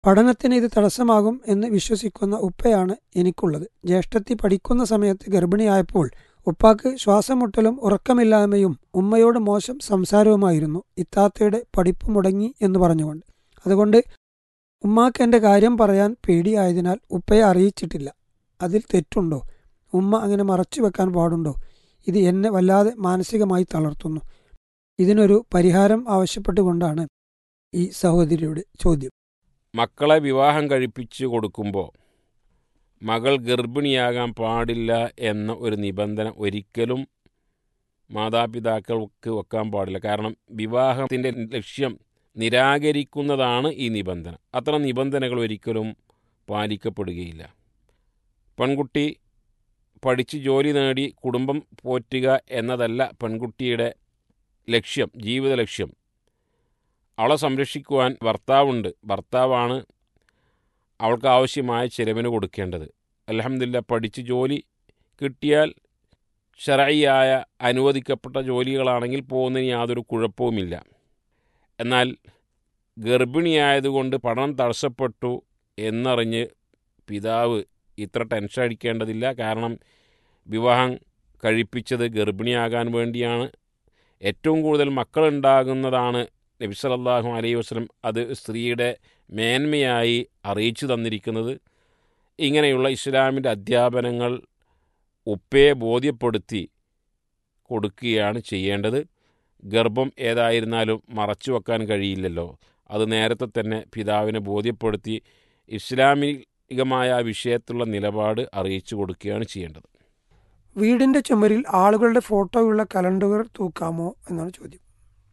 പഠനത്തിന് ഇത് തടസ്സമാകും എന്ന് വിശ്വസിക്കുന്ന ഉപ്പയാണ് എനിക്കുള്ളത് ജ്യേഷ്ഠത്തി പഠിക്കുന്ന സമയത്ത് ഗർഭിണിയായപ്പോൾ ഉപ്പാക്ക് ശ്വാസമുട്ടലും ഉറക്കമില്ലായ്മയും ഉമ്മയോട് മോശം സംസാരവുമായിരുന്നു ഇത്താത്തയുടെ പഠിപ്പ് മുടങ്ങി എന്ന് പറഞ്ഞുകൊണ്ട് അതുകൊണ്ട് ഉമ്മാക്ക് എൻ്റെ കാര്യം പറയാൻ പേടിയായതിനാൽ ഉപ്പയെ അറിയിച്ചിട്ടില്ല അതിൽ തെറ്റുണ്ടോ ഉമ്മ അങ്ങനെ മറച്ചു വെക്കാൻ പാടുണ്ടോ ഇത് എന്നെ വല്ലാതെ മാനസികമായി തളർത്തുന്നു ഇതിനൊരു പരിഹാരം ആവശ്യപ്പെട്ടുകൊണ്ടാണ് ഈ സഹോദരിയുടെ ചോദ്യം മക്കളെ വിവാഹം കഴിപ്പിച്ചു കൊടുക്കുമ്പോൾ മകൾ ഗർഭിണിയാകാൻ പാടില്ല എന്ന ഒരു നിബന്ധന ഒരിക്കലും മാതാപിതാക്കൾക്ക് വെക്കാൻ പാടില്ല കാരണം വിവാഹത്തിൻ്റെ ലക്ഷ്യം നിരാകരിക്കുന്നതാണ് ഈ നിബന്ധന അത്തരം നിബന്ധനകൾ ഒരിക്കലും പാലിക്കപ്പെടുകയില്ല പെൺകുട്ടി പഠിച്ച് ജോലി നേടി കുടുംബം പോറ്റുക എന്നതല്ല പെൺകുട്ടിയുടെ ലക്ഷ്യം ജീവിത ലക്ഷ്യം അവളെ സംരക്ഷിക്കുവാൻ ഭർത്താവുണ്ട് ഭർത്താവാണ് അവൾക്ക് ആവശ്യമായ ചിലവിന് കൊടുക്കേണ്ടത് അലഹമില്ല പഠിച്ച് ജോലി കിട്ടിയാൽ ഷറയായ അനുവദിക്കപ്പെട്ട ജോലികളാണെങ്കിൽ പോകുന്നതിന് യാതൊരു കുഴപ്പവുമില്ല എന്നാൽ ഗർഭിണിയായതുകൊണ്ട് പഠനം തടസ്സപ്പെട്ടു എന്നറിഞ്ഞ് പിതാവ് ഇത്ര ടെൻഷൻ അടിക്കേണ്ടതില്ല കാരണം വിവാഹം കഴിപ്പിച്ചത് ഗർഭിണിയാകാൻ വേണ്ടിയാണ് ഏറ്റവും കൂടുതൽ മക്കളുണ്ടാകുന്നതാണ് നബി സല്ലല്ലാഹു അലൈഹി വസല്ലം അത് സ്ത്രീയുടെ മേന്മയായി അറിയിച്ചു തന്നിരിക്കുന്നത് ഇങ്ങനെയുള്ള ഇസ്ലാമിൻ്റെ അധ്യാപനങ്ങൾ ഉപ്പയെ ബോധ്യപ്പെടുത്തി കൊടുക്കുകയാണ് ചെയ്യേണ്ടത് ഗർഭം ഏതായിരുന്നാലും മറച്ചു വെക്കാൻ കഴിയില്ലല്ലോ അത് നേരത്തെ തന്നെ പിതാവിനെ ബോധ്യപ്പെടുത്തി ഇസ്ലാമികമായ ആ വിഷയത്തിലുള്ള നിലപാട് അറിയിച്ചു കൊടുക്കുകയാണ് ചെയ്യേണ്ടത് വീടിന്റെ ചുമരിൽ ആളുകളുടെ ഫോട്ടോയുള്ള കലണ്ടറുകൾ തൂക്കാമോ എന്നാണ് ചോദ്യം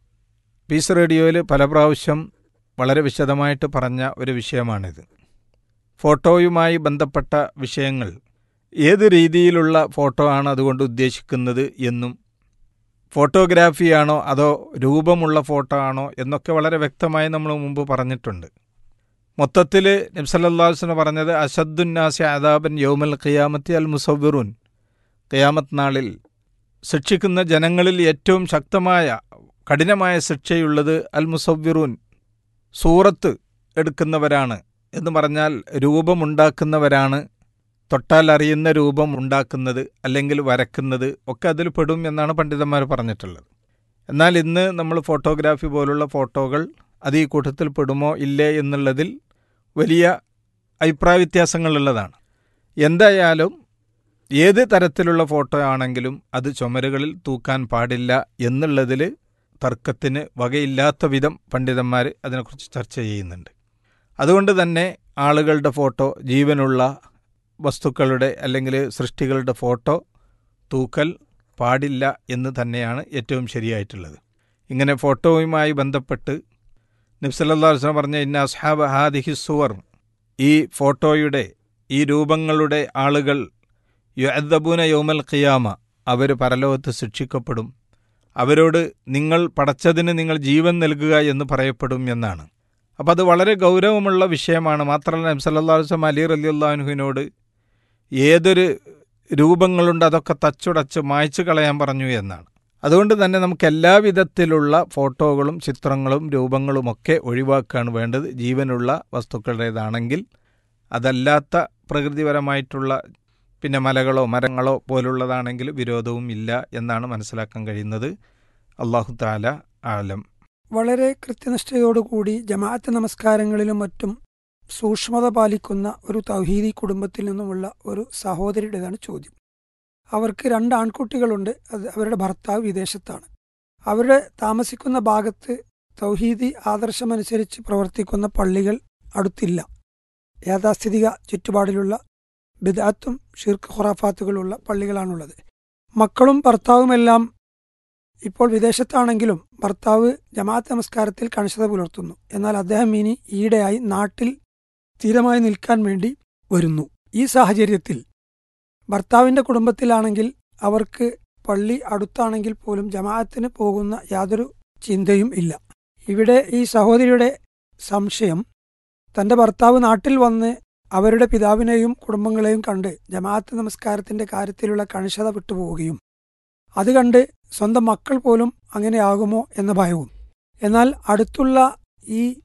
പീസ് റേഡിയോയിൽ പല പ്രാവശ്യം വളരെ വിശദമായിട്ട് പറഞ്ഞ ഒരു വിഷയമാണിത് ഫോട്ടോയുമായി ബന്ധപ്പെട്ട വിഷയങ്ങൾ ഏത് രീതിയിലുള്ള ഫോട്ടോ ആണ് അതുകൊണ്ട് ഉദ്ദേശിക്കുന്നത് എന്നും ഫോട്ടോഗ്രാഫിയാണോ അതോ രൂപമുള്ള ഫോട്ടോ ആണോ എന്നൊക്കെ വളരെ വ്യക്തമായി നമ്മൾ മുമ്പ് പറഞ്ഞിട്ടുണ്ട് മൊത്തത്തിൽ നബ്സല്ലാസ്ന് പറഞ്ഞത് അഷദ്ദുന്നാസി അദാബൻ യൗമൽ ഖിയാമത്തി അൽ മുസവ്വിറുൻ ഖിയാമത്ത് നാളിൽ ശിക്ഷിക്കുന്ന ജനങ്ങളിൽ ഏറ്റവും ശക്തമായ കഠിനമായ ശിക്ഷയുള്ളത് അൽ മുസവ്വിറൂൻ സൂറത്ത് എടുക്കുന്നവരാണ് എന്ന് പറഞ്ഞാൽ രൂപമുണ്ടാക്കുന്നവരാണ് തൊട്ടാൽ അറിയുന്ന രൂപം ഉണ്ടാക്കുന്നത് അല്ലെങ്കിൽ വരക്കുന്നത് ഒക്കെ അതിൽ പെടും എന്നാണ് പണ്ഡിതന്മാർ പറഞ്ഞിട്ടുള്ളത് എന്നാൽ ഇന്ന് നമ്മൾ ഫോട്ടോഗ്രാഫി പോലുള്ള ഫോട്ടോകൾ അത് ഈ കൂട്ടത്തിൽ പെടുമോ ഇല്ലേ എന്നുള്ളതിൽ വലിയ അഭിപ്രായ വ്യത്യാസങ്ങളുള്ളതാണ് എന്തായാലും ഏത് തരത്തിലുള്ള ഫോട്ടോ ആണെങ്കിലും അത് ചുമരുകളിൽ തൂക്കാൻ പാടില്ല എന്നുള്ളതിൽ തർക്കത്തിന് വകയില്ലാത്ത വിധം പണ്ഡിതന്മാർ അതിനെക്കുറിച്ച് ചർച്ച ചെയ്യുന്നുണ്ട് അതുകൊണ്ട് തന്നെ ആളുകളുടെ ഫോട്ടോ ജീവനുള്ള വസ്തുക്കളുടെ അല്ലെങ്കിൽ സൃഷ്ടികളുടെ ഫോട്ടോ തൂക്കൽ പാടില്ല എന്ന് തന്നെയാണ് ഏറ്റവും ശരിയായിട്ടുള്ളത് ഇങ്ങനെ ഫോട്ടോയുമായി ബന്ധപ്പെട്ട് നബ്സല്ലാ വസ്ലം പറഞ്ഞ ഇന്ന അസ്ഹാബ് ഹാദിഹി സുവർ ഈ ഫോട്ടോയുടെ ഈ രൂപങ്ങളുടെ ആളുകൾ യുഅദ്ദബൂന യൗമൽ ഖിയാമ അവർ പരലോകത്ത് ശിക്ഷിക്കപ്പെടും അവരോട് നിങ്ങൾ പടച്ചതിന് നിങ്ങൾ ജീവൻ നൽകുക എന്ന് പറയപ്പെടും എന്നാണ് അപ്പോൾ അത് വളരെ ഗൗരവമുള്ള വിഷയമാണ് മാത്രമല്ല നബ്സല്ലാ വസ്ലം അലി അലി അള്ളാഹുവിനോട് ഏതൊരു രൂപങ്ങളുണ്ട് അതൊക്കെ തച്ചുടച്ച് മായ്ച്ചു കളയാൻ പറഞ്ഞു എന്നാണ് അതുകൊണ്ട് തന്നെ നമുക്ക് എല്ലാവിധത്തിലുള്ള ഫോട്ടോകളും ചിത്രങ്ങളും രൂപങ്ങളുമൊക്കെ ഒഴിവാക്കുകയാണ് വേണ്ടത് ജീവനുള്ള വസ്തുക്കളുടേതാണെങ്കിൽ അതല്ലാത്ത പ്രകൃതിപരമായിട്ടുള്ള പിന്നെ മലകളോ മരങ്ങളോ പോലുള്ളതാണെങ്കിൽ വിരോധവും ഇല്ല എന്നാണ് മനസ്സിലാക്കാൻ കഴിയുന്നത് അള്ളാഹു താല ആലം വളരെ കൃത്യനിഷ്ഠയോടുകൂടി ജമാഅത്ത് നമസ്കാരങ്ങളിലും മറ്റും സൂക്ഷ്മത പാലിക്കുന്ന ഒരു തൗഹീദി കുടുംബത്തിൽ നിന്നുമുള്ള ഒരു സഹോദരിയുടേതാണ് ചോദ്യം അവർക്ക് രണ്ട് ആൺകുട്ടികളുണ്ട് അത് അവരുടെ ഭർത്താവ് വിദേശത്താണ് അവരുടെ താമസിക്കുന്ന ഭാഗത്ത് തൗഹീദി ആദർശമനുസരിച്ച് പ്രവർത്തിക്കുന്ന പള്ളികൾ അടുത്തില്ല യാഥാസ്ഥിതിക ചുറ്റുപാടിലുള്ള ബിദാത്തും ഷിർക്ക് ഖുറാഫാത്തുകളുള്ള പള്ളികളാണുള്ളത് മക്കളും ഭർത്താവുമെല്ലാം ഇപ്പോൾ വിദേശത്താണെങ്കിലും ഭർത്താവ് ജമാഅത്ത് നമസ്കാരത്തിൽ കണിശത പുലർത്തുന്നു എന്നാൽ അദ്ദേഹം ഇനി ഈയിടെയായി നാട്ടിൽ സ്ഥിരമായി നിൽക്കാൻ വേണ്ടി വരുന്നു ഈ സാഹചര്യത്തിൽ ഭർത്താവിന്റെ കുടുംബത്തിലാണെങ്കിൽ അവർക്ക് പള്ളി അടുത്താണെങ്കിൽ പോലും ജമാഅത്തിന് പോകുന്ന യാതൊരു ചിന്തയും ഇല്ല ഇവിടെ ഈ സഹോദരിയുടെ സംശയം തന്റെ ഭർത്താവ് നാട്ടിൽ വന്ന് അവരുടെ പിതാവിനെയും കുടുംബങ്ങളെയും കണ്ട് ജമാഅത്ത് നമസ്കാരത്തിന്റെ കാര്യത്തിലുള്ള കണിശത വിട്ടുപോവുകയും അത് കണ്ട് സ്വന്തം മക്കൾ പോലും അങ്ങനെയാകുമോ എന്ന ഭയവും എന്നാൽ അടുത്തുള്ള ഈ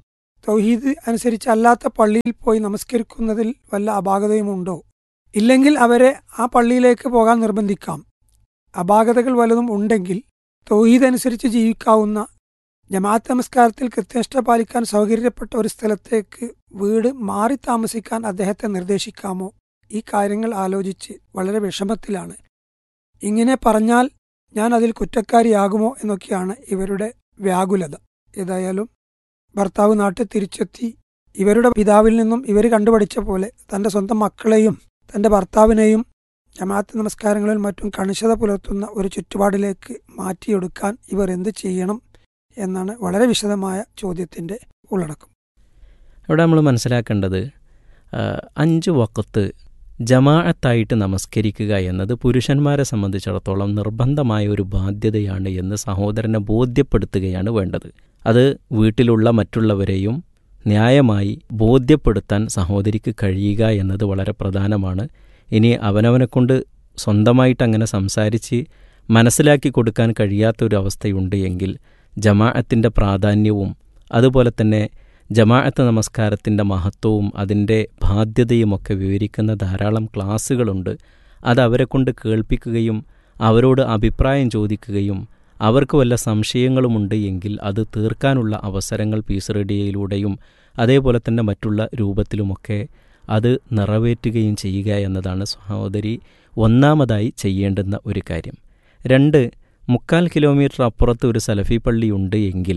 തൗഹീദ് അനുസരിച്ച് അല്ലാത്ത പള്ളിയിൽ പോയി നമസ്കരിക്കുന്നതിൽ വല്ല അപാകതയുമുണ്ടോ ഇല്ലെങ്കിൽ അവരെ ആ പള്ളിയിലേക്ക് പോകാൻ നിർബന്ധിക്കാം അപാകതകൾ വല്ലതും ഉണ്ടെങ്കിൽ തൗഹീദ് അനുസരിച്ച് ജീവിക്കാവുന്ന ജമാഅത്ത് നമസ്കാരത്തിൽ കൃത്യനിഷ്ഠ പാലിക്കാൻ സൗകര്യപ്പെട്ട ഒരു സ്ഥലത്തേക്ക് വീട് മാറി താമസിക്കാൻ അദ്ദേഹത്തെ നിർദ്ദേശിക്കാമോ ഈ കാര്യങ്ങൾ ആലോചിച്ച് വളരെ വിഷമത്തിലാണ് ഇങ്ങനെ പറഞ്ഞാൽ ഞാൻ അതിൽ കുറ്റക്കാരിയാകുമോ എന്നൊക്കെയാണ് ഇവരുടെ വ്യാകുലത ഏതായാലും ഭർത്താവ് നാട്ടിൽ തിരിച്ചെത്തി ഇവരുടെ പിതാവിൽ നിന്നും ഇവർ കണ്ടുപഠിച്ച പോലെ തന്റെ സ്വന്തം മക്കളെയും തന്റെ ഭർത്താവിനെയും ജമാഅത്ത് നമസ്കാരങ്ങളിൽ മറ്റും കണിശത പുലർത്തുന്ന ഒരു ചുറ്റുപാടിലേക്ക് മാറ്റിയെടുക്കാൻ ഇവർ എന്ത് ചെയ്യണം എന്നാണ് വളരെ വിശദമായ ചോദ്യത്തിന്റെ ഉള്ളടക്കം ഇവിടെ നമ്മൾ മനസ്സിലാക്കേണ്ടത് ആ, അഞ്ച് വക്കത്ത് ജമാഅത്തായിട്ട് നമസ്കരിക്കുക എന്നത് പുരുഷന്മാരെ സംബന്ധിച്ചിടത്തോളം നിർബന്ധമായ ഒരു ബാധ്യതയാണ് എന്ന് സഹോദരനെ ബോധ്യപ്പെടുത്തുകയാണ് വേണ്ടത് അത് വീട്ടിലുള്ള മറ്റുള്ളവരെയും ന്യായമായി ബോധ്യപ്പെടുത്താൻ സഹോദരിക്ക് കഴിയുക എന്നത് വളരെ പ്രധാനമാണ് ഇനി അവനവനെ കൊണ്ട് സ്വന്തമായിട്ട് അങ്ങനെ സംസാരിച്ച് മനസ്സിലാക്കി കൊടുക്കാൻ കഴിയാത്തൊരു അവസ്ഥയുണ്ട് എങ്കിൽ ജമാഅത്തിൻ്റെ പ്രാധാന്യവും അതുപോലെ തന്നെ ജമാഅത്ത് നമസ്കാരത്തിൻ്റെ മഹത്വവും അതിൻ്റെ ബാധ്യതയുമൊക്കെ വിവരിക്കുന്ന ധാരാളം ക്ലാസ്സുകളുണ്ട് അത് അവരെ കൊണ്ട് കേൾപ്പിക്കുകയും അവരോട് അഭിപ്രായം ചോദിക്കുകയും അവർക്ക് വല്ല സംശയങ്ങളുമുണ്ട് എങ്കിൽ അത് തീർക്കാനുള്ള അവസരങ്ങൾ പീസ് റേഡിയോയിലൂടെയും അതേപോലെ തന്നെ മറ്റുള്ള രൂപത്തിലുമൊക്കെ അത് നിറവേറ്റുകയും ചെയ്യുക എന്നതാണ് സഹോദരി ഒന്നാമതായി ചെയ്യേണ്ടുന്ന ഒരു കാര്യം രണ്ട് മുക്കാൽ കിലോമീറ്റർ അപ്പുറത്ത് ഒരു സലഫി പള്ളി ഉണ്ട് എങ്കിൽ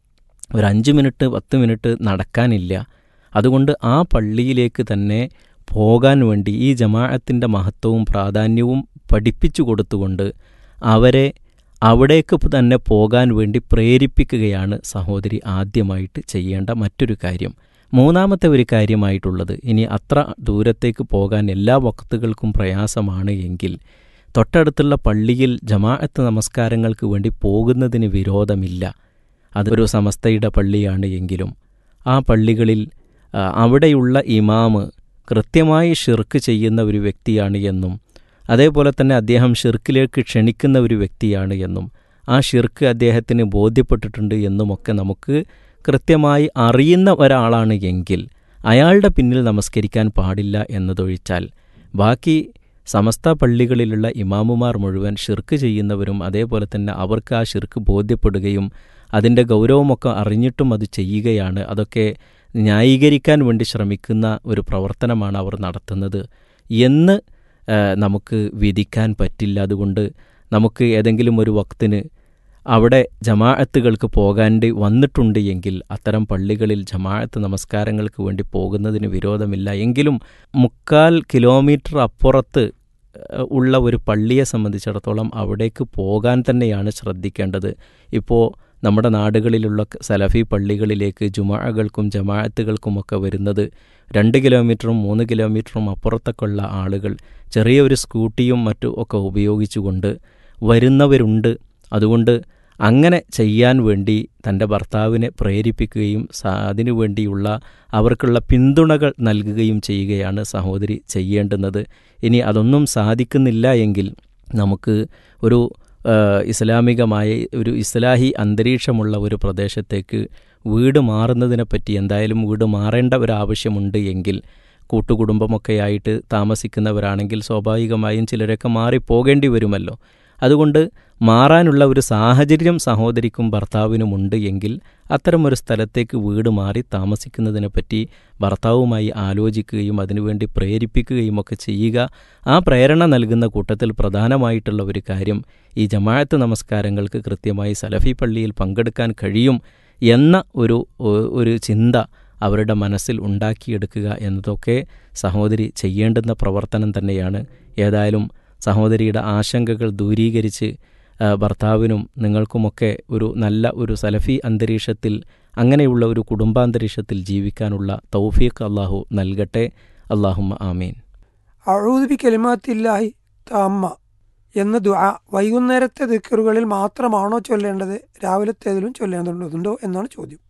ഒരു അഞ്ച് മിനിറ്റ് പത്ത് മിനിറ്റ് നടക്കാനില്ല അതുകൊണ്ട് ആ പള്ളിയിലേക്ക് തന്നെ പോകാൻ വേണ്ടി ഈ ജമാഅത്തിൻ്റെ മഹത്വവും പ്രാധാന്യവും പഠിപ്പിച്ചു കൊടുത്തുകൊണ്ട് അവരെ അവിടേക്ക് തന്നെ പോകാൻ വേണ്ടി പ്രേരിപ്പിക്കുകയാണ് സഹോദരി ആദ്യമായിട്ട് ചെയ്യേണ്ട മറ്റൊരു കാര്യം മൂന്നാമത്തെ ഒരു കാര്യമായിട്ടുള്ളത് ഇനി അത്ര ദൂരത്തേക്ക് പോകാൻ എല്ലാ വക്തുകൾക്കും പ്രയാസമാണ് എങ്കിൽ തൊട്ടടുത്തുള്ള പള്ളിയിൽ ജമാഅത്ത് നമസ്കാരങ്ങൾക്ക് വേണ്ടി പോകുന്നതിന് വിരോധമില്ല അത് ഒരു സമസ്തയുടെ പള്ളിയാണ് എങ്കിലും ആ പള്ളികളിൽ ആ, അവിടെയുള്ള ഇമാമ് കൃത്യമായി ഷിർക്ക് ചെയ്യുന്ന ഒരു വ്യക്തിയാണ് എന്നും അതേപോലെ തന്നെ അദ്ദേഹം ഷിർക്കിലേക്ക് ക്ഷണിക്കുന്ന ഒരു വ്യക്തിയാണ് എന്നും ആ ഷിർക്ക് അദ്ദേഹത്തിന് ബോധ്യപ്പെട്ടിട്ടുണ്ട് എന്നുമൊക്കെ നമുക്ക് കൃത്യമായി അറിയുന്ന ഒരാളാണ് എങ്കിൽ അയാളുടെ പിന്നിൽ നമസ്കരിക്കാൻ പാടില്ല എന്നതൊഴിച്ചാൽ ബാക്കി സമസ്ത പള്ളികളിലുള്ള ഇമാമുമാർ മുഴുവൻ ഷിർക്ക് ചെയ്യുന്നവരും അതേപോലെ തന്നെ അവർക്ക് ആ ഷിർക്ക് ബോധ്യപ്പെടുകയും അതിൻ്റെ ഗൗരവമൊക്കെ അറിഞ്ഞിട്ടും അത് ചെയ്യുകയാണ് അതൊക്കെ ന്യായീകരിക്കാൻ വേണ്ടി ശ്രമിക്കുന്ന ഒരു പ്രവർത്തനമാണ് അവർ നടത്തുന്നത് എന്ന് ആ, നമുക്ക് വിധിക്കാൻ പറ്റില്ല അതുകൊണ്ട് നമുക്ക് ഏതെങ്കിലും ഒരു വക്തിന് അവിടെ ജമാഅത്തുകൾക്ക് പോകാണ്ട് വന്നിട്ടുണ്ട് എങ്കിൽ അത്തരം പള്ളികളിൽ ജമാഅത്ത് നമസ്കാരങ്ങൾക്ക് വേണ്ടി പോകുന്നതിന് വിരോധമില്ല എങ്കിലും മുക്കാൽ കിലോമീറ്റർ അപ്പുറത്ത് ഏഹ്, ഉള്ള ഒരു പള്ളിയെ സംബന്ധിച്ചിടത്തോളം അവിടേക്ക് പോകാൻ തന്നെയാണ് ശ്രദ്ധിക്കേണ്ടത് ഇപ്പോൾ നമ്മുടെ നാടുകളിലുള്ള ക- സലഫി പള്ളികളിലേക്ക് ജുമാഅകൾക്കും ജമാഅത്തുകൾക്കുമൊക്കെ വരുന്നത് രണ്ട് കിലോമീറ്ററും മൂന്ന് കിലോമീറ്ററും അപ്പുറത്തൊക്കെ ഉള്ള ആളുകൾ ചെറിയൊരു സ്കൂട്ടിയും മറ്റും ഒക്കെ ഉപയോഗിച്ചുകൊണ്ട് വരുന്നവരുണ്ട് അതുകൊണ്ട് അങ്ങനെ ചെയ്യാൻ വേണ്ടി തൻ്റെ ഭർത്താവിനെ പ്രേരിപ്പിക്കുകയും സ- അതിനു വേണ്ടിയുള്ള അവർക്കുള്ള പിന്തുണകൾ നൽകുകയും ചെയ്യുകയാണ് സഹോദരി ചെയ്യേണ്ടുന്നത് ഇനി അതൊന്നും സാധിക്കുന്നില്ല എങ്കിൽ നമുക്ക് ഒരു ആ, ഇസ്ലാമികമായ ഒരു ഇസ്ലാഹി അന്തരീക്ഷമുള്ള ഒരു പ്രദേശത്തേക്ക് വീട് മാറുന്നതിനെപ്പറ്റി എന്തായാലും വീട് മാറേണ്ട ഒരു ആവശ്യമുണ്ട് എങ്കിൽ കൂട്ടുകുടുംബമൊക്കെ ആയിട്ട് താമസിക്കുന്നവരാണെങ്കിൽ സ്വാഭാവികമായും ചിലരൊക്കെ മാറിപ്പോകേണ്ടി വരുമല്ലോ അതുകൊണ്ട് മാറാനുള്ള ഒരു സാഹചര്യം സഹോദരിക്കും ഭർത്താവിനുമുണ്ട് എങ്കിൽ അത്തരമൊരു സ്ഥലത്തേക്ക് വീട് മാറി താമസിക്കുന്നതിനെപ്പറ്റി ഭർത്താവുമായി ആലോചിക്കുകയും അതിനുവേണ്ടി പ്രേരിപ്പിക്കുകയും ഒക്കെ ചെയ്യുക ആ പ്രേരണ നൽകുന്ന കൂട്ടത്തിൽ പ്രധാനമായിട്ടുള്ള ഒരു കാര്യം ഈ ജമാഅത്ത് നമസ്കാരങ്ങൾക്ക് കൃത്യമായി സലഫി പള്ളിയിൽ പങ്കെടുക്കാൻ കഴിയും എന്ന ഒരു ഒ- ഒരു ചിന്ത അവരുടെ മനസ്സിൽ ഉണ്ടാക്കിയെടുക്കുക എന്നതൊക്കെ സഹോദരി ചെയ്യേണ്ടുന്ന പ്രവർത്തനം തന്നെയാണ് ഏതായാലും സഹോദരിയുടെ ആശങ്കകൾ ദൂരീകരിച്ച് ആ, ഭർത്താവിനും നിങ്ങൾക്കുമൊക്കെ ഒരു നല്ല ഒരു സലഫി അന്തരീക്ഷത്തിൽ അങ്ങനെയുള്ള ഒരു കുടുംബാന്തരീക്ഷത്തിൽ ജീവിക്കാനുള്ള തൗഫീഖ് അള്ളാഹു നൽകട്ടെ അള്ളാഹുമ്മ ആമീൻ അഴൂദബി കലിമാത്തില്ലാഹി താമ്മ എന്ന ദുആ വൈകുന്നേരത്തെ ദിക്കറുകളിൽ മാത്രമാണോ ചൊല്ലേണ്ടത് രാവിലത്തേതിലും ചൊല്ലേണ്ടതുണ്ടോ എന്നാണ് ചോദ്യം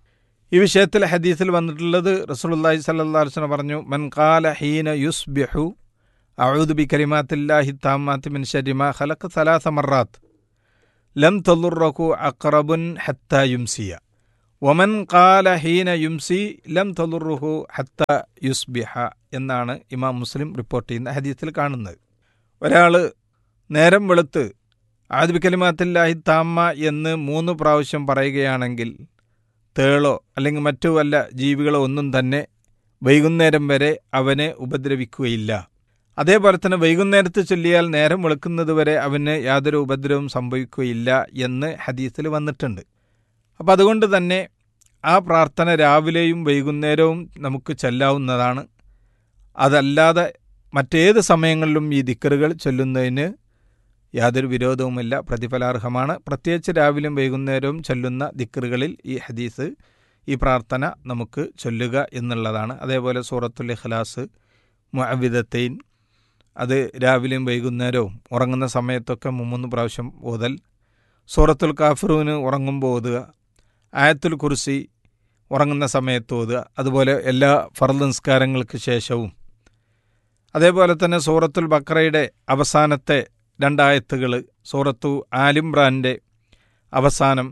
ഈ വിഷയത്തിൽ ഹദീസിൽ വന്നിട്ടുള്ളത് റസൂലുള്ളാഹി സ്വല്ലല്ലാഹു അലൈഹി വസല്ലം പറഞ്ഞു മൻ ഖാല ഹീന യുസ്ബിഹു അഊദു ബി കലിമാത്തില്ലാഹി താമ്മാത്തി മിൻ ശർരി മാ ഖലഖ സലാസ മറാത്ത് ലം തളുറഹു അഖറബുൻ ഹത്താ യുംസിയ ഒമൻ കാല ഹീന യുംസി ലം തലുറുഹു ഹത്ത യുസ്ബിഹ എന്നാണ് ഇമാം മുസ്ലിം റിപ്പോർട്ട് ചെയ്യുന്ന ഹദീസിൽ കാണുന്നത് ഒരാൾ നേരം വെളുത്ത് ആദ്യ കലിമാത്തില്ലാഹി താമ്മ എന്ന് മൂന്ന് പ്രാവശ്യം പറയുകയാണെങ്കിൽ തേളോ അല്ലെങ്കിൽ മറ്റു വല്ല ജീവികളോ ഒന്നും തന്നെ വൈകുന്നേരം വരെ അവനെ ഉപദ്രവിക്കുകയില്ല അതേപോലെ തന്നെ വൈകുന്നേരത്ത് ചൊല്ലിയാൽ നേരം വെളുക്കുന്നത് വരെ അവന് യാതൊരു ഉപദ്രവവും സംഭവിക്കുകയില്ല എന്ന് ഹദീസിൽ വന്നിട്ടുണ്ട് അപ്പം അതുകൊണ്ട് തന്നെ ആ പ്രാർത്ഥന രാവിലെയും വൈകുന്നേരവും നമുക്ക് ചെല്ലാവുന്നതാണ് അതല്ലാതെ മറ്റേത് സമയങ്ങളിലും ഈ ദിക്കറുകൾ ചൊല്ലുന്നതിന് യാതൊരു വിരോധവുമില്ല പ്രതിഫലാർഹമാണ് പ്രത്യേകിച്ച് രാവിലെയും വൈകുന്നേരവും ചൊല്ലുന്ന ദിക്കറുകളിൽ ഈ ഹദീസ് ഈ പ്രാർത്ഥന നമുക്ക് ചൊല്ലുക എന്നുള്ളതാണ് അതേപോലെ സൂറത്തുൽ ഇഖ്ലാസ് മുഅവിദത്തൈൻ അത് രാവിലെയും വൈകുന്നേരവും ഉറങ്ങുന്ന സമയത്തൊക്കെ മൂന്ന് പ്രാവശ്യം ഓതൽ സൂറത്തുൽ കാഫിറൂന് ഉറങ്ങുമ്പോൾ ഓതുക ആയത്തുൽ കുർസി ഉറങ്ങുന്ന സമയത്ത് ഓതുക അതുപോലെ എല്ലാ ഫർദ് നിസ്കാരങ്ങൾക്ക് ശേഷവും അതേപോലെ തന്നെ സൂറത്തുൽ ബക്രയുടെ അവസാനത്തെ രണ്ടായത്തുകൾ സൂറത്തു ആലിംറാൻ്റെ അവസാനം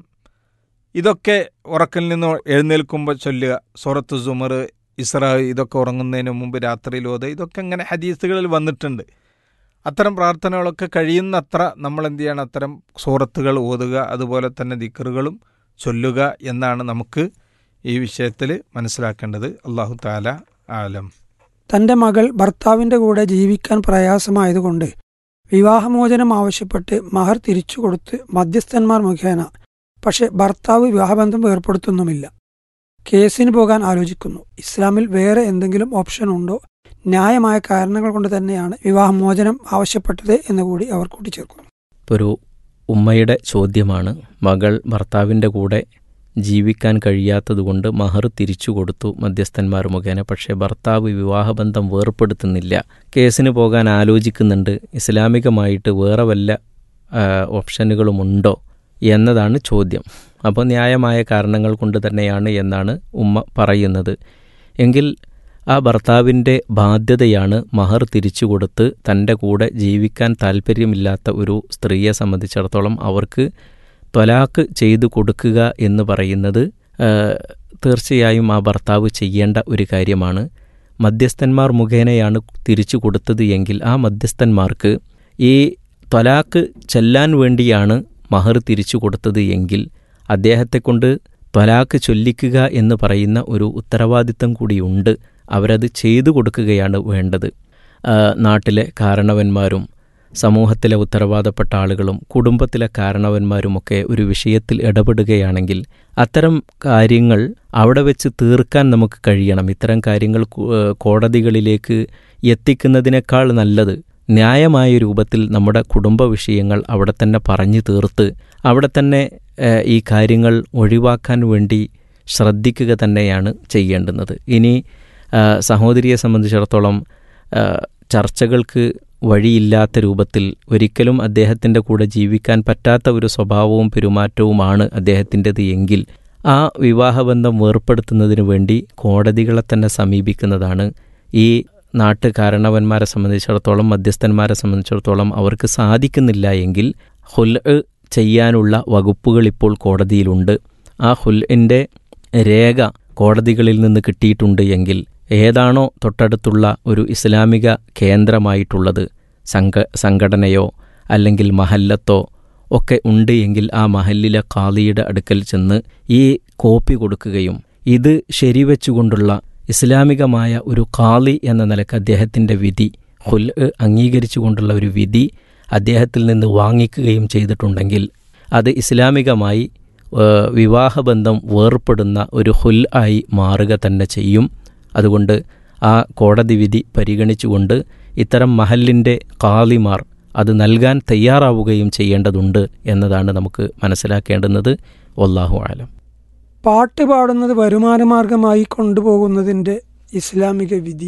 ഇതൊക്കെ ഉറക്കിൽ നിന്ന് എഴുന്നേൽക്കുമ്പോൾ ചൊല്ലുക സൂറത്തു സുമർ ഇസ്ര ഇതൊക്കെ ഉറങ്ങുന്നതിന് മുമ്പ് രാത്രിയിൽ ഓത് ഇതൊക്കെ ഇങ്ങനെ ഹദീസുകളിൽ വന്നിട്ടുണ്ട് അത്തരം പ്രാർത്ഥനകളൊക്കെ കഴിയുന്നത്ര നമ്മൾ എന്ത് ചെയ്യണം അത്തരം സൂറത്തുകൾ ഓതുക അതുപോലെ തന്നെ ദിക്കറുകളും ചൊല്ലുക എന്നാണ് നമുക്ക് ഈ വിഷയത്തിൽ മനസ്സിലാക്കേണ്ടത് അള്ളാഹു താല ആലം തന്റെ മകൾ ഭർത്താവിന്റെ കൂടെ ജീവിക്കാൻ പ്രയാസമായതുകൊണ്ട് വിവാഹമോചനം ആവശ്യപ്പെട്ട് മഹർ തിരിച്ചു കൊടുത്ത് മധ്യസ്ഥന്മാർ മുഖേന പക്ഷെ ഭർത്താവ് വിവാഹബന്ധം ഏർപ്പെടുത്തുന്നുമില്ല കേസിന് പോകാൻ ആലോചിക്കുന്നു ഇസ്ലാമിൽ വേറെ എന്തെങ്കിലും ഓപ്ഷൻ ഉണ്ടോ ന്യായമായ കാരണങ്ങൾ കൊണ്ട് തന്നെയാണ് വിവാഹമോചനം ആവശ്യപ്പെട്ടത് എന്ന് കൂടി അവർ കൂട്ടിച്ചേർക്കുന്നു ഇപ്പോൾ ഒരു ഉമ്മയുടെ ചോദ്യമാണ് മകൾ ഭർത്താവിൻ്റെ കൂടെ ജീവിക്കാൻ കഴിയാത്തതുകൊണ്ട് മഹർ തിരിച്ചു കൊടുത്തു മധ്യസ്ഥന്മാർ മുഖേന പക്ഷേ ഭർത്താവ് വിവാഹബന്ധം വേർപ്പെടുത്തുന്നില്ല കേസിന് പോകാൻ ആലോചിക്കുന്നുണ്ട് ഇസ്ലാമികമായിട്ട് വേറെ വല്ല ആ, ഓപ്ഷനുകളുമുണ്ടോ എന്നതാണ് ചോദ്യം അപ്പോൾ ന്യായമായ കാരണങ്ങൾ കൊണ്ട് തന്നെയാണ് എന്നാണ് ഉമ്മ പറയുന്നത് എങ്കിൽ ആ ഭർത്താവിൻ്റെ ബാധ്യതയാണ് മഹർ തിരിച്ചു കൊടുത്ത് തൻ്റെ കൂടെ ജീവിക്കാൻ താല്പര്യമില്ലാത്ത ഒരു സ്ത്രീയെ സംബന്ധിച്ചിടത്തോളം അവർക്ക് ത്വലാക്ക് ചെയ്തു കൊടുക്കുക എന്ന് പറയുന്നത് ആ, തീർച്ചയായും ആ ഭർത്താവ് ചെയ്യേണ്ട ഒരു കാര്യമാണ് മധ്യസ്ഥന്മാർ മുഖേനയാണ് തിരിച്ചു കൊടുത്തത് എങ്കിൽ ആ മധ്യസ്ഥന്മാർക്ക് ഈ ത്വലാക്ക് ചെല്ലാൻ വേണ്ടിയാണ് മഹർ തിരിച്ചു കൊടുത്തത് എങ്കിൽ അദ്ദേഹത്തെക്കൊണ്ട് ത്വലാക്ക് ചൊല്ലിക്കുക എന്ന് പറയുന്ന ഒരു ഉത്തരവാദിത്തം കൂടിയുണ്ട് അവരത് ചെയ്തു കൊടുക്കുകയാണ് വേണ്ടത് ആ, നാട്ടിലെ കാരണവന്മാരും സമൂഹത്തിലെ ഉത്തരവാദപ്പെട്ട ആളുകളും കുടുംബത്തിലെ കാരണവന്മാരുമൊക്കെ ഒരു വിഷയത്തിൽ ഇടപെടുകയാണെങ്കിൽ അത്തരം കാര്യങ്ങൾ അവിടെ വെച്ച് തീർക്കാൻ നമുക്ക് കഴിയണം ഇത്തരം കാര്യങ്ങൾ കു- ഏഹ് കോടതികളിലേക്ക് എത്തിക്കുന്നതിനേക്കാൾ നല്ലത് ന്യായമായ രൂപത്തിൽ നമ്മുടെ കുടുംബ വിഷയങ്ങൾ അവിടെ തന്നെ പറഞ്ഞു തീർത്ത് അവിടെ തന്നെ ഏഹ് ഈ കാര്യങ്ങൾ ഒഴിവാക്കാൻ വേണ്ടി ശ്രദ്ധിക്കുക തന്നെയാണ് ചെയ്യേണ്ടുന്നത് ഇനി ആ, സഹോദരിയെ സംബന്ധിച്ചിടത്തോളം ആ, ചർച്ചകൾക്ക് വഴിയില്ലാത്ത രൂപത്തിൽ ഒരിക്കലും അദ്ദേഹത്തിൻ്റെ കൂടെ ജീവിക്കാൻ പറ്റാത്ത ഒരു സ്വഭാവവും പെരുമാറ്റവുമാണ് അദ്ദേഹത്തിൻ്റെത് എങ്കിൽ ആ വിവാഹബന്ധം വേർപ്പെടുത്തുന്നതിന് വേണ്ടി കോടതികളെ തന്നെ സമീപിക്കുന്നതാണ് ഈ നാട്ട് കാരണവന്മാരെ സംബന്ധിച്ചിടത്തോളം മധ്യസ്ഥന്മാരെ സംബന്ധിച്ചിടത്തോളം അവർക്ക് സാധിക്കുന്നില്ല എങ്കിൽ ഹുൽ ചെയ്യാനുള്ള വകുപ്പുകൾ ഇപ്പോൾ കോടതിയിലുണ്ട് ആ ഹുൽഇൻ്റെ രേഖ കോടതികളിൽ നിന്ന് കിട്ടിയിട്ടുണ്ട് എങ്കിൽ ഏതാണോ തൊട്ടടുത്തുള്ള ഒരു ഇസ്ലാമിക കേന്ദ്രമായിട്ടുള്ളത് സംഘ സംഘടനയോ അല്ലെങ്കിൽ മഹല്ലത്തോ ഒക്കെ ഉണ്ട് എങ്കിൽ ആ മഹല്ലിലെ കാളിയുടെ അടുക്കൽ ചെന്ന് ഈ കോപ്പി കൊടുക്കുകയും ഇത് ശരിവെച്ചുകൊണ്ടുള്ള ഇസ്ലാമികമായ ഒരു കാളി എന്ന നിലക്ക് അദ്ദേഹത്തിൻ്റെ വിധി ഹുൽ അംഗീകരിച്ചുകൊണ്ടുള്ള ഒരു വിധി അദ്ദേഹത്തിൽ നിന്ന് വാങ്ങിക്കുകയും ചെയ്തിട്ടുണ്ടെങ്കിൽ അത് ഇസ്ലാമികമായി ഏഹ്, വിവാഹബന്ധം വേർപ്പെടുന്ന ഒരു ഹുൽ ആയി മാറുക തന്നെ ചെയ്യും അതുകൊണ്ട് ആ കോടതി വിധി പരിഗണിച്ചുകൊണ്ട് ഇത്തരം മഹലിൻ്റെ കാളിമാർ അത് നൽകാൻ തയ്യാറാവുകയും ചെയ്യേണ്ടതുണ്ട് എന്നതാണ് നമുക്ക് മനസ്സിലാക്കേണ്ടുന്നത് വല്ലാഹു ആലം പാട്ട് പാടുന്നത് വരുമാനമാർഗമായി കൊണ്ടുപോകുന്നതിൻ്റെ ഇസ്ലാമിക വിധി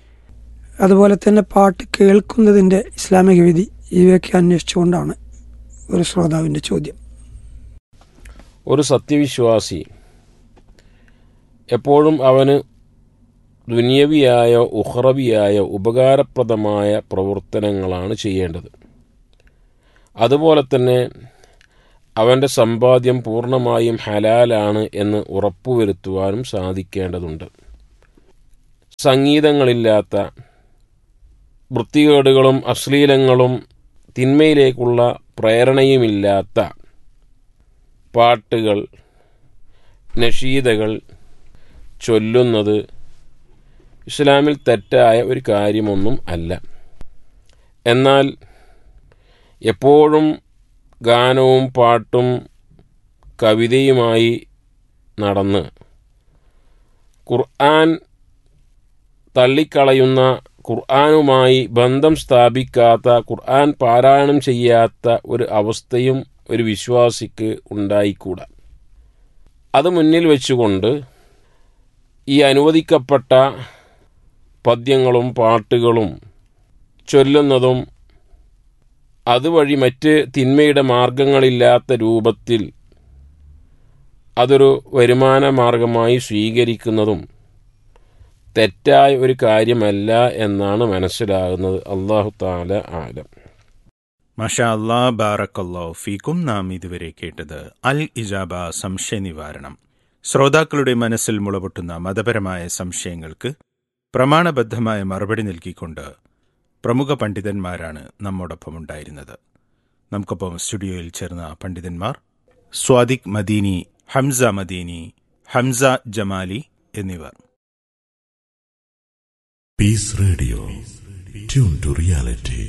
അതുപോലെ തന്നെ പാട്ട് കേൾക്കുന്നതിൻ്റെ ഇസ്ലാമിക വിധി ഇവയൊക്കെ അന്വേഷിച്ചുകൊണ്ടാണ് ഒരു ശ്രോതാവിൻ്റെ ചോദ്യം ഒരു സത്യവിശ്വാസി എപ്പോഴും അവന് ദുനിയവിയായോ ഉഹ്റവിയായോ ഉപകാരപ്രദമായ പ്രവർത്തനങ്ങളാണ് ചെയ്യേണ്ടത് അതുപോലെ തന്നെ അവൻ്റെ സമ്പാദ്യം പൂർണ്ണമായും ഹലാലാണ് എന്ന് ഉറപ്പുവരുത്തുവാനും സാധിക്കേണ്ടതുണ്ട് സംഗീതങ്ങളില്ലാത്ത വൃത്തികേടുകളും അശ്ലീലങ്ങളും തിന്മയിലേക്കുള്ള പ്രേരണയുമില്ലാത്ത പാട്ടുകൾ നഷീദകൾ ചൊല്ലുന്നത് ഇസ്ലാമിൽ തെറ്റായ ഒരു കാര്യമൊന്നും അല്ല എന്നാൽ എപ്പോഴും ഗാനവും പാട്ടും കവിതയുമായി നടന്ന് ഖുർആൻ തള്ളിക്കളയുന്ന ഖുർആനുമായി ബന്ധം സ്ഥാപിക്കാത്ത ഖുർആൻ പാരായണം ചെയ്യാത്ത ഒരു അവസ്ഥയും ഒരു വിശ്വാസിക്ക് ഉണ്ടായിക്കൂടാ അത് മുന്നിൽ വെച്ചുകൊണ്ട് ഈ അനുവദിക്കപ്പെട്ട പദ്യങ്ങളും പാട്ടുകളും ചൊല്ലുന്നതും അതുവഴി മറ്റ് തിന്മയുടെ മാർഗങ്ങളില്ലാത്ത രൂപത്തിൽ അതൊരു വരുമാന മാർഗമായി സ്വീകരിക്കുന്നതും തെറ്റായ ഒരു കാര്യമല്ല എന്നാണ് മനസ്സിലാകുന്നത് അള്ളാഹു താല ആലം മഷാ അല്ലാ ബാറക്കല്ലോ ഫീക്കും നാം ഇതുവരെ കേട്ടത് അൽ ഇജാബ സംശയ നിവാരണം ശ്രോതാക്കളുടെ മനസ്സിൽ മുളപൊട്ടുന്ന മതപരമായ സംശയങ്ങൾക്ക് പ്രമാണബദ്ധമായ മറുപടി നൽകിക്കൊണ്ട് പ്രമുഖ പണ്ഡിതന്മാരാണ് നമ്മോടൊപ്പം ഉണ്ടായിരുന്നത് നമുക്കൊപ്പം സ്റ്റുഡിയോയിൽ ചേർന്ന പണ്ഡിതന്മാർ സ്വാദിഖ് മദീനി ഹംസ മദീനി ഹംസ ജമാലി എന്നിവർ Peace Radio. Tune to reality.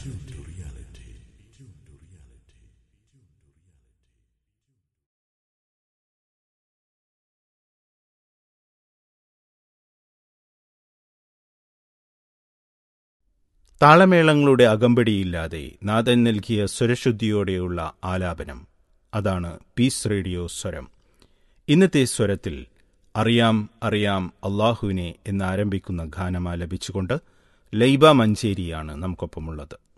താളമേളങ്ങളുടെ അകമ്പടിയില്ലാതെ നാഥൻ നൽകിയ സ്വരശുദ്ധിയോടെയുള്ള ആലാപനം അതാണ് പീസ് റേഡിയോ സ്വരം ഇന്നത്തെ സ്വരത്തിൽ അറിയാം അറിയാം അള്ളാഹുവിനെ എന്നാരംഭിക്കുന്ന ഗാനം ആലപിച്ചുകൊണ്ട് ലൈബ മഞ്ചേരിയാണ് നമുക്കൊപ്പമുള്ളത്